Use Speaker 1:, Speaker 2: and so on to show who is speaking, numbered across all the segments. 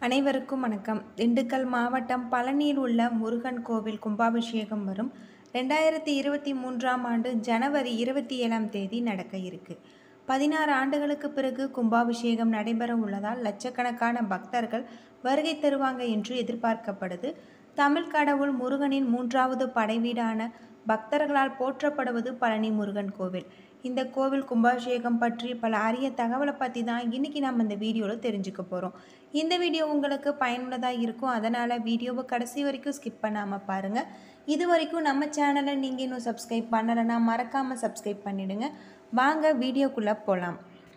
Speaker 1: அனைவருக்கும் வணக்கம் திண்டுக்கல் மாவட்டம் பழனியில் உள்ள முருகன் கோவில் கும்பாபிஷேகம் வரும் ரெண்டாயிரத்தி இருபத்தி மூன்றாம் ஆண்டு ஜனவரி இருபத்தி ஏழாம் தேதி நடக்க இருக்கு பதினாறு ஆண்டுகளுக்கு பிறகு கும்பாபிஷேகம் நடைபெற உள்ளதால் லட்சக்கணக்கான பக்தர்கள் வருகை தருவாங்க என்று எதிர்பார்க்கப்படுது தமிழ் கடவுள் முருகனின் மூன்றாவது படைவீடான பக்தர்களால் போற்றப்படுவது பழனி முருகன் கோவில் இந்த கோவில் கும்பாபிஷேகம் பற்றி பல அரிய தகவலை பற்றி தான் இன்றைக்கி நம்ம இந்த வீடியோவில் தெரிஞ்சுக்க போகிறோம் இந்த வீடியோ உங்களுக்கு பயனுள்ளதாக இருக்கும் அதனால் வீடியோவை கடைசி வரைக்கும் ஸ்கிப் பண்ணாமல் பாருங்கள் இது வரைக்கும் நம்ம சேனலை நீங்கள் இன்னும் சப்ஸ்கிரைப் பண்ணலைன்னா மறக்காமல் சப்ஸ்கிரைப் பண்ணிவிடுங்க வாங்க வீடியோக்குள்ளே போகலாம்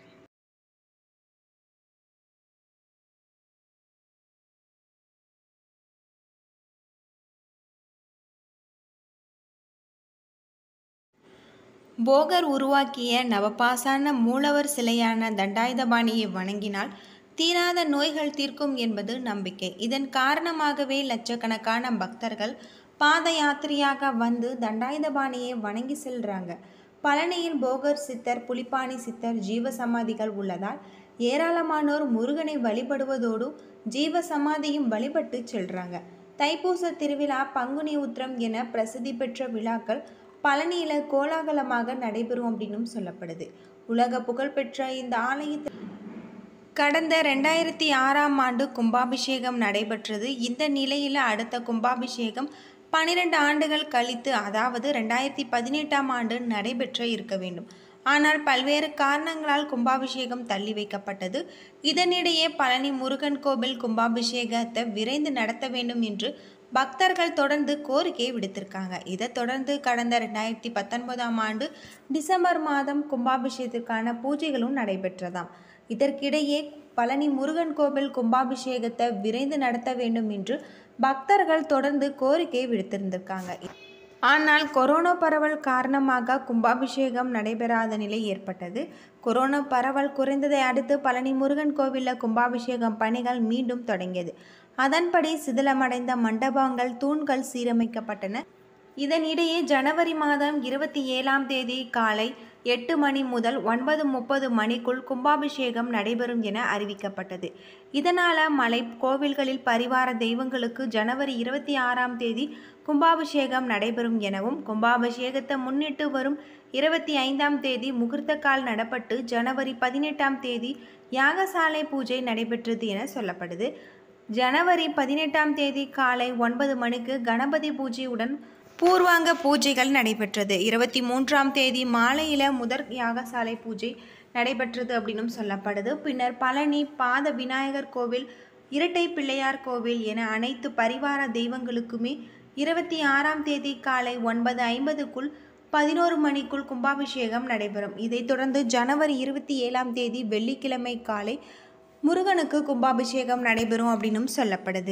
Speaker 1: போகர் உருவாக்கிய நவபாசான மூலவர் சிலையான தண்டாயுதபாணியை வணங்கினால் தீராத நோய்கள் தீர்க்கும் என்பது நம்பிக்கை இதன் காரணமாகவே லட்சக்கணக்கான பக்தர்கள் பாத யாத்திரையாக வந்து தண்டாயுதபாணியை வணங்கி செல்றாங்க பழனியில் போகர் சித்தர் புலிப்பாணி சித்தர் ஜீவ சமாதிகள் உள்ளதால் ஏராளமானோர் முருகனை வழிபடுவதோடு ஜீவ சமாதியும் வழிபட்டு செல்றாங்க தைப்பூச திருவிழா பங்குனி உத்திரம் என பிரசித்தி பெற்ற விழாக்கள் பழனியில கோலாகலமாக நடைபெறும் அப்படின்னும் சொல்லப்படுது உலக புகழ்பெற்ற இந்த ஆலயத்தில் கடந்த ரெண்டாயிரத்தி ஆறாம் ஆண்டு கும்பாபிஷேகம் நடைபெற்றது இந்த நிலையில் அடுத்த கும்பாபிஷேகம் பன்னிரெண்டு ஆண்டுகள் கழித்து அதாவது ரெண்டாயிரத்தி பதினெட்டாம் ஆண்டு நடைபெற்ற இருக்க வேண்டும் ஆனால் பல்வேறு காரணங்களால் கும்பாபிஷேகம் தள்ளி வைக்கப்பட்டது இதனிடையே பழனி முருகன் கோவில் கும்பாபிஷேகத்தை விரைந்து நடத்த வேண்டும் என்று பக்தர்கள் தொடர்ந்து கோரிக்கை விடுத்திருக்காங்க இதை தொடர்ந்து கடந்த ரெண்டாயிரத்தி பத்தொன்பதாம் ஆண்டு டிசம்பர் மாதம் கும்பாபிஷேகத்திற்கான பூஜைகளும் நடைபெற்றதாம் இதற்கிடையே பழனி முருகன் கோவில் கும்பாபிஷேகத்தை விரைந்து நடத்த வேண்டும் என்று பக்தர்கள் தொடர்ந்து கோரிக்கை விடுத்திருந்திருக்காங்க ஆனால் கொரோனா பரவல் காரணமாக கும்பாபிஷேகம் நடைபெறாத நிலை ஏற்பட்டது கொரோனா பரவல் குறைந்ததை அடுத்து பழனி முருகன் கோவிலில் கும்பாபிஷேகம் பணிகள் மீண்டும் தொடங்கியது அதன்படி சிதிலமடைந்த மண்டபங்கள் தூண்கள் சீரமைக்கப்பட்டன இதனிடையே ஜனவரி மாதம் இருபத்தி ஏழாம் தேதி காலை எட்டு மணி முதல் ஒன்பது முப்பது மணிக்குள் கும்பாபிஷேகம் நடைபெறும் என அறிவிக்கப்பட்டது இதனால் மலை கோவில்களில் பரிவார தெய்வங்களுக்கு ஜனவரி இருபத்தி ஆறாம் தேதி கும்பாபிஷேகம் நடைபெறும் எனவும் கும்பாபிஷேகத்தை முன்னிட்டு வரும் இருபத்தி ஐந்தாம் தேதி முகூர்த்த கால் நடப்பட்டு ஜனவரி பதினெட்டாம் தேதி யாகசாலை பூஜை நடைபெற்றது என சொல்லப்படுது ஜனவரி பதினெட்டாம் தேதி காலை ஒன்பது மணிக்கு கணபதி பூஜையுடன் பூர்வாங்க பூஜைகள் நடைபெற்றது இருபத்தி மூன்றாம் தேதி மாலையில் முதற் யாகசாலை பூஜை நடைபெற்றது அப்படின்னும் சொல்லப்படுது பின்னர் பழனி பாத விநாயகர் கோவில் இரட்டை பிள்ளையார் கோவில் என அனைத்து பரிவார தெய்வங்களுக்குமே இருபத்தி ஆறாம் தேதி காலை ஒன்பது ஐம்பதுக்குள் பதினோரு மணிக்குள் கும்பாபிஷேகம் நடைபெறும் இதைத் தொடர்ந்து ஜனவரி இருபத்தி ஏழாம் தேதி வெள்ளிக்கிழமை காலை முருகனுக்கு கும்பாபிஷேகம் நடைபெறும் அப்படின்னும் சொல்லப்படுது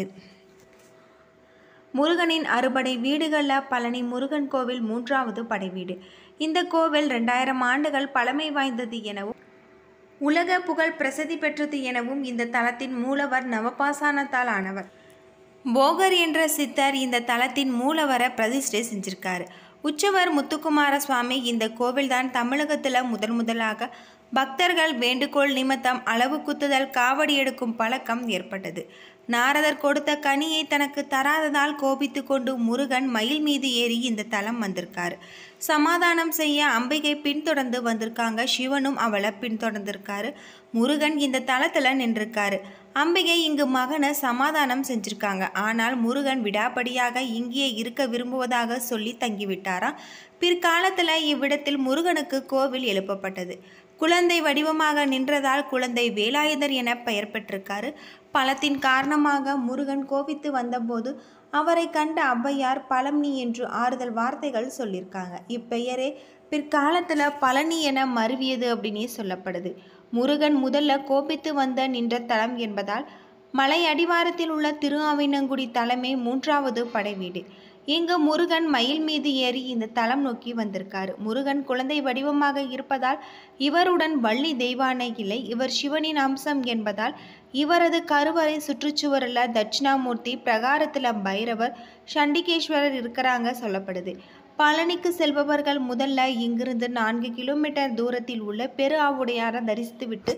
Speaker 1: முருகனின் அறுபடை வீடுகளில் பழனி முருகன் கோவில் மூன்றாவது படை வீடு இந்த கோவில் ரெண்டாயிரம் ஆண்டுகள் பழமை வாய்ந்தது எனவும் உலக புகழ் பிரசித்தி பெற்றது எனவும் இந்த தலத்தின் மூலவர் நவபாசானத்தால் ஆனவர் போகர் என்ற சித்தர் இந்த தலத்தின் மூலவரை பிரதிஷ்டை செஞ்சிருக்காரு உச்சவர் முத்துக்குமார சுவாமி இந்த கோவில்தான் தமிழகத்தில் முதன் முதலாக பக்தர்கள் வேண்டுகோள் நிமித்தம் அளவு குத்துதல் காவடி எடுக்கும் பழக்கம் ஏற்பட்டது நாரதர் கொடுத்த கனியை தனக்கு தராததால் கோபித்து கொண்டு முருகன் மயில் மீது ஏறி இந்த தலம் வந்திருக்காரு சமாதானம் செய்ய அம்பிகை பின்தொடர்ந்து வந்திருக்காங்க சிவனும் அவளை பின்தொடர்ந்திருக்காரு முருகன் இந்த தலத்தில் நின்றிருக்காரு அம்பிகை இங்கு மகனை சமாதானம் செஞ்சிருக்காங்க ஆனால் முருகன் விடாப்படியாக இங்கேயே இருக்க விரும்புவதாக சொல்லி தங்கிவிட்டாராம் பிற்காலத்தில் இவ்விடத்தில் முருகனுக்கு கோவில் எழுப்பப்பட்டது குழந்தை வடிவமாக நின்றதால் குழந்தை வேலாயுதர் என பெயர் பெற்றிருக்காரு பழத்தின் காரணமாக முருகன் கோபித்து வந்தபோது அவரை கண்ட ஔவையார் பழனி என்று ஆறுதல் வார்த்தைகள் சொல்லியிருக்காங்க இப்பெயரே பிற்காலத்தில் பழனி என மருவியது அப்படின்னே சொல்லப்படுது முருகன் முதல்ல கோபித்து வந்த நின்ற தலம் என்பதால் மலை அடிவாரத்தில் உள்ள திருஆவினங்குடி தலைமை மூன்றாவது படை வீடு இங்கு முருகன் மயில் மீது ஏறி இந்த தலம் நோக்கி வந்திருக்காரு முருகன் குழந்தை வடிவமாக இருப்பதால் இவருடன் வள்ளி தெய்வானை இல்லை இவர் சிவனின் அம்சம் என்பதால் இவரது கருவறை சுற்றுச்சுவரில் தட்சிணாமூர்த்தி பிரகாரத்தில் பைரவர் சண்டிகேஸ்வரர் இருக்கிறாங்க சொல்லப்படுது பழனிக்கு செல்பவர்கள் முதல்ல இங்கிருந்து நான்கு கிலோமீட்டர் தூரத்தில் உள்ள பெரு ஆவுடையாரை தரிசித்துவிட்டு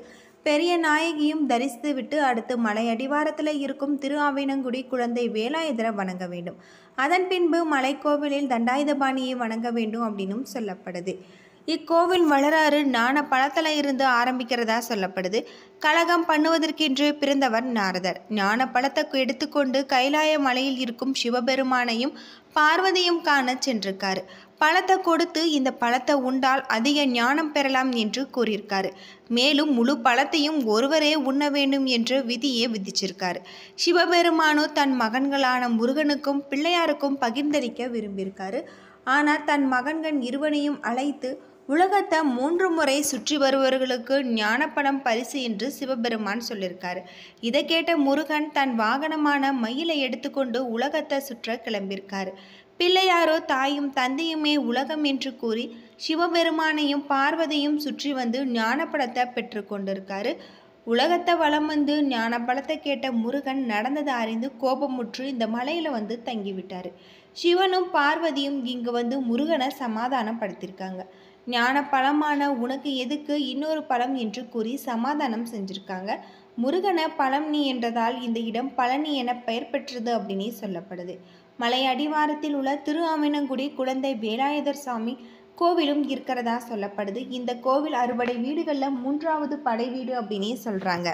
Speaker 1: பெரிய நாயகியும் தரிசித்துவிட்டு அடுத்து மலை அடிவாரத்தில் இருக்கும் திரு ஆவினங்குடி குழந்தை வேலாயுதரை வணங்க வேண்டும் அதன் பின்பு மலைக்கோவிலில் தண்டாயுதபாணியை வணங்க வேண்டும் அப்படின்னும் சொல்லப்படுது இக்கோவில் வளராறு ஞான பழத்தில் இருந்து ஆரம்பிக்கிறதா சொல்லப்படுது கலகம் பண்ணுவதற்கென்று பிறந்தவர் நாரதர் ஞான பழத்தை எடுத்துக்கொண்டு கைலாய மலையில் இருக்கும் சிவபெருமானையும் பார்வதியும் காண சென்றிருக்காரு பழத்தை கொடுத்து இந்த பழத்தை உண்டால் அதிக ஞானம் பெறலாம் என்று கூறியிருக்காரு மேலும் முழு பழத்தையும் ஒருவரே உண்ண வேண்டும் என்று விதியை விதிச்சிருக்காரு சிவபெருமானோ தன் மகன்களான முருகனுக்கும் பிள்ளையாருக்கும் பகிர்ந்தளிக்க விரும்பியிருக்காரு ஆனால் தன் மகன்கள் இருவனையும் அழைத்து உலகத்தை மூன்று முறை சுற்றி வருபவர்களுக்கு ஞானப்படம் பரிசு என்று சிவபெருமான் சொல்லியிருக்காரு இதை கேட்ட முருகன் தன் வாகனமான மயிலை எடுத்துக்கொண்டு உலகத்தை சுற்ற கிளம்பியிருக்காரு பிள்ளையாரோ தாயும் தந்தையுமே உலகம் என்று கூறி சிவபெருமானையும் பார்வதியும் சுற்றி வந்து ஞானப்படத்தை பெற்று கொண்டிருக்காரு உலகத்தை வலம் வந்து ஞானப்பழத்தை கேட்ட முருகன் நடந்ததை அறிந்து கோபமுற்று இந்த மலையில் வந்து தங்கிவிட்டார் சிவனும் பார்வதியும் இங்கு வந்து முருகனை சமாதானப்படுத்தியிருக்காங்க ஞான பழமான உனக்கு எதுக்கு இன்னொரு பழம் என்று கூறி சமாதானம் செஞ்சுருக்காங்க முருகனை பழம் நீ என்றதால் இந்த இடம் பழனி என பெயர் பெற்றது அப்படின்னே சொல்லப்படுது மலை அடிவாரத்தில் உள்ள திரு ஆமினங்குடி குழந்தை வேலாயுதர் சாமி கோவிலும் இருக்கிறதா சொல்லப்படுது இந்த கோவில் அறுபடை வீடுகளில் மூன்றாவது படை வீடு அப்படின்னே சொல்கிறாங்க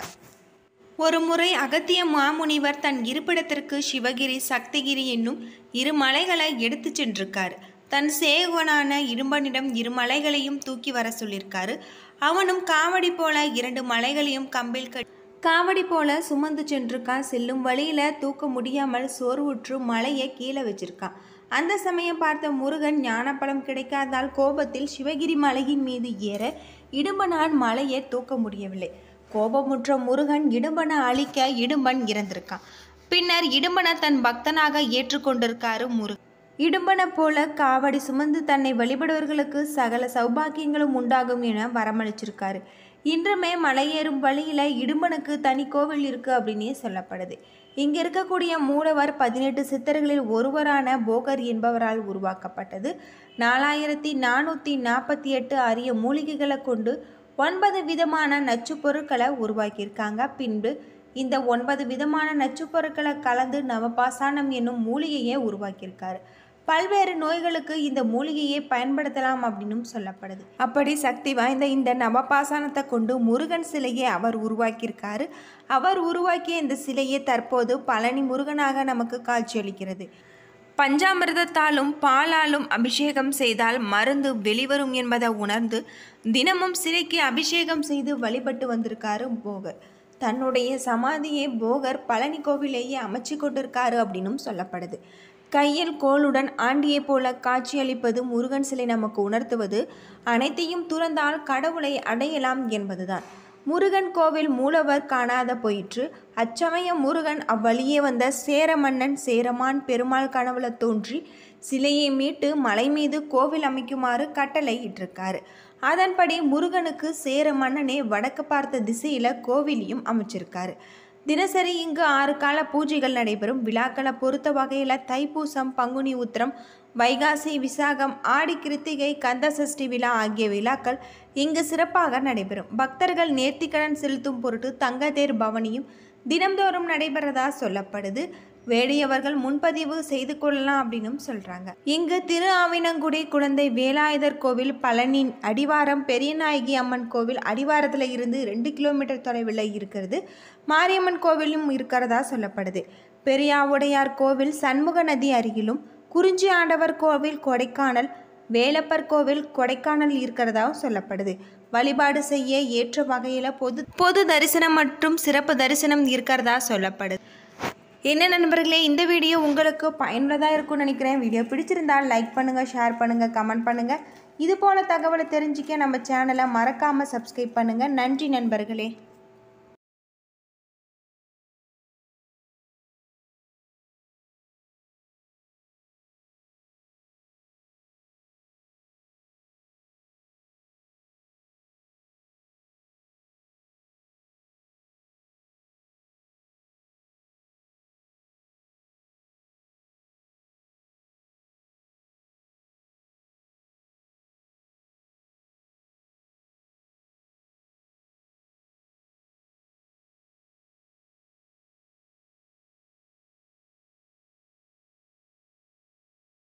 Speaker 1: ஒரு முறை அகத்திய மாமுனிவர் தன் இருப்பிடத்திற்கு சிவகிரி சக்திகிரி என்னும் இரு மலைகளை எடுத்து சென்றிருக்காரு தன் சேவகனான இரும்பனிடம் இரு மலைகளையும் தூக்கி வர சொல்லியிருக்காரு அவனும் காவடி போல இரண்டு மலைகளையும் கம்பில் கட்டி காவடி போல சுமந்து சென்றிருக்கான் செல்லும் வழியில தூக்க முடியாமல் சோர்வுற்று மலையை கீழே வச்சிருக்கான் அந்த சமயம் பார்த்த முருகன் ஞானப்பழம் கிடைக்காதால் கோபத்தில் சிவகிரி மலையின் மீது ஏற இடும்பனால் மலையை தூக்க முடியவில்லை கோபமுற்ற முருகன் இடும்பனை அழிக்க இடும்பன் இறந்திருக்கான் பின்னர் இடும்பனை தன் பக்தனாக ஏற்றுக்கொண்டிருக்காரு முருகன் இடும்பனை போல காவடி சுமந்து தன்னை வழிபடுவர்களுக்கு சகல சௌபாக்கியங்களும் உண்டாகும் என வரமளிச்சிருக்காரு இன்றுமே மலையேறும் வழியில் இடும்பனுக்கு தனி கோவில் இருக்குது அப்படின்னே சொல்லப்படுது இங்கே இருக்கக்கூடிய மூலவர் பதினெட்டு சித்தர்களில் ஒருவரான போகர் என்பவரால் உருவாக்கப்பட்டது நாலாயிரத்தி நானூற்றி நாற்பத்தி எட்டு அரிய மூலிகைகளை கொண்டு ஒன்பது விதமான நச்சுப் பொருட்களை உருவாக்கியிருக்காங்க பின்பு இந்த ஒன்பது விதமான நச்சுப் பொருட்களை கலந்து நவபாசானம் என்னும் மூலிகையை உருவாக்கியிருக்காரு பல்வேறு நோய்களுக்கு இந்த மூலிகையை பயன்படுத்தலாம் அப்படின்னும் சொல்லப்படுது அப்படி சக்தி வாய்ந்த இந்த நவபாசானத்தை கொண்டு முருகன் சிலையை அவர் உருவாக்கியிருக்காரு அவர் உருவாக்கிய இந்த சிலையை தற்போது பழனி முருகனாக நமக்கு காட்சியளிக்கிறது பஞ்சாமிர்தத்தாலும் பாலாலும் அபிஷேகம் செய்தால் மருந்து வெளிவரும் என்பதை உணர்ந்து தினமும் சிலைக்கு அபிஷேகம் செய்து வழிபட்டு வந்திருக்காரு போகர் தன்னுடைய சமாதியை போகர் பழனி கோவிலேயே அமைச்சு கொண்டிருக்காரு அப்படின்னும் சொல்லப்படுது கையில் கோளுடன் ஆண்டியை போல காட்சியளிப்பது முருகன் சிலை நமக்கு உணர்த்துவது அனைத்தையும் துறந்தால் கடவுளை அடையலாம் என்பதுதான் முருகன் கோவில் மூலவர் காணாத போயிற்று அச்சமயம் முருகன் அவ்வழியே வந்த சேர மன்னன் சேரமான் பெருமாள் கனவுல தோன்றி சிலையை மீட்டு மலை மீது கோவில் அமைக்குமாறு கட்டளை இட்டிருக்காரு அதன்படி முருகனுக்கு சேர மன்னனே வடக்கு பார்த்த திசையில் கோவிலையும் அமைச்சிருக்காரு தினசரி இங்கு ஆறு கால பூஜைகள் நடைபெறும் விழாக்களை பொறுத்த வகையில் தைப்பூசம் பங்குனி உத்திரம் வைகாசி விசாகம் ஆடி கிருத்திகை கந்த சஷ்டி விழா ஆகிய விழாக்கள் இங்கு சிறப்பாக நடைபெறும் பக்தர்கள் நேர்த்திக்கடன் செலுத்தும் பொருட்டு தங்கத்தேர் பவனியும் தினம்தோறும் நடைபெறதா சொல்லப்படுது வேடியவர்கள் முன்பதிவு செய்து கொள்ளலாம் அப்படின்னும் சொல்கிறாங்க இங்கு திரு ஆவினங்குடி குழந்தை வேலாயுதர் கோவில் பழனி அடிவாரம் பெரியநாயகி அம்மன் கோவில் அடிவாரத்தில் இருந்து ரெண்டு கிலோமீட்டர் தொலைவில் இருக்கிறது மாரியம்மன் கோவிலும் இருக்கிறதா சொல்லப்படுது பெரியாவுடையார் கோவில் சண்முக நதி அருகிலும் குறிஞ்சி ஆண்டவர் கோவில் கொடைக்கானல் வேலப்பர் கோவில் கொடைக்கானல் இருக்கிறதாவும் சொல்லப்படுது வழிபாடு செய்ய ஏற்ற வகையில் பொது பொது தரிசனம் மற்றும் சிறப்பு தரிசனம் இருக்கிறதா சொல்லப்படுது என்ன நண்பர்களே இந்த வீடியோ உங்களுக்கு பயனுள்ளதாக இருக்கும்னு நினைக்கிறேன் வீடியோ பிடிச்சிருந்தால் லைக் பண்ணுங்கள் ஷேர் பண்ணுங்கள் கமெண்ட் பண்ணுங்கள் இது போல் தகவலை தெரிஞ்சிக்க நம்ம சேனலை மறக்காமல் சப்ஸ்கிரைப் பண்ணுங்கள் நன்றி நண்பர்களே